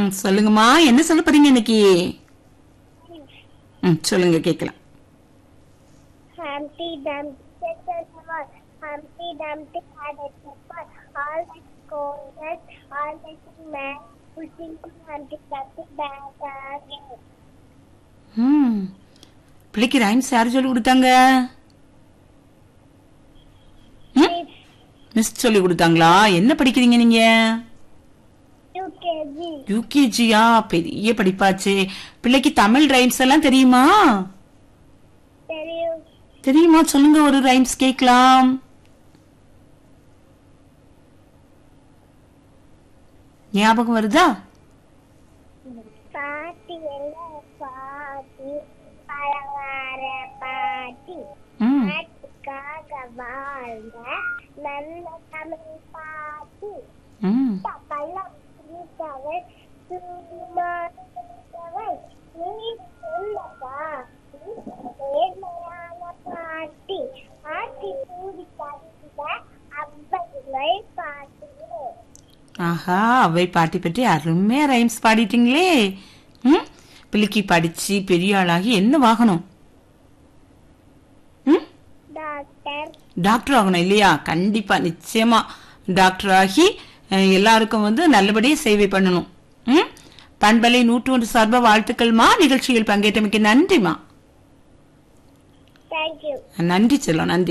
ம் சொல்லுங்கம்மா என்ன சொல்ல போறீங்க இன்னைக்கு ம் சொல்லுங்க கேட்கலாம் Humpty Dumpty sat on the wall. Humpty Dumpty had a temper. All the scolded, all the man pushing to Humpty Dumpty back again. ம் பிள்ளைக்கு ரைம்ஸ் யார் சொல்லி கொடுத்தாங்க ம் மிஸ் சொல்லி கொடுத்தாங்களா என்ன படிக்கிறீங்க நீங்க UKG. யூகேஜியா பெரிய படிப்பாச்சே பிள்ளைக்கு தமிழ் ரைம்ஸ் எல்லாம் தெரியுமா தெரியும் தெரியுமா சொல்லுங்க ஒரு ரைம்ஸ் கேட்கலாம் ஞாபகம் வருதா பாட்டி எல்லாம் பாட்டி பழங்கார பாட்டி ம் நாட்டுக்காக வாழ்ந்த நல்ல தமிழ் பாட்டி ம் பழம் பிடித்தவள் சூரியமானவள் நீ சொல்லப்பா நேர்மையான பாட்டி ஆட்டி கூடி தந்த அவ்வளவு பாட்டி ஆஹா அவை பாட்டி பற்றி அருமையா ரைம்ஸ் பாடிட்டீங்களே ம் பிள்ளைக்கு படிச்சு பெரிய ஆளாகி என்ன வாகனம் ம் டாக்டர் டாக்டர் ஆகணும் இல்லையா கண்டிப்பா நிச்சயமா டாக்டர் ஆகி அஹ், எல்லாருக்கும் வந்து நல்லபடியா சேவை பண்ணணும் ம் பண்பலை நூற்று ஒன்று சார்பா வாழ்த்துக்கள்மா நிகழ்ச்சியில் பங்கேற்றமைக்கு நன்றிமா தேங்க்யூ நன்றி செல்லம் நன்றி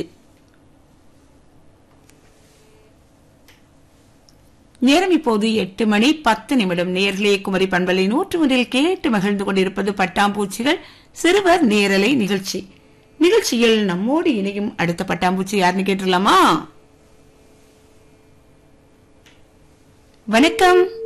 நேரம் இப்போது எட்டு மணி பத்து நிமிடம் நேர்களே குமரி பண்பலை நூற்று ஒன்றில் கேட்டு மகிழ்ந்து கொண்டிருப்பது பட்டாம்பூச்சிகள் சிறுவர் நேரலை நிகழ்ச்சி நிகழ்ச்சியில் நம்மோடு இணையும் அடுத்த பட்டாம்பூச்சி யாருன்னு கேட்டுடலாமா வணக்கம்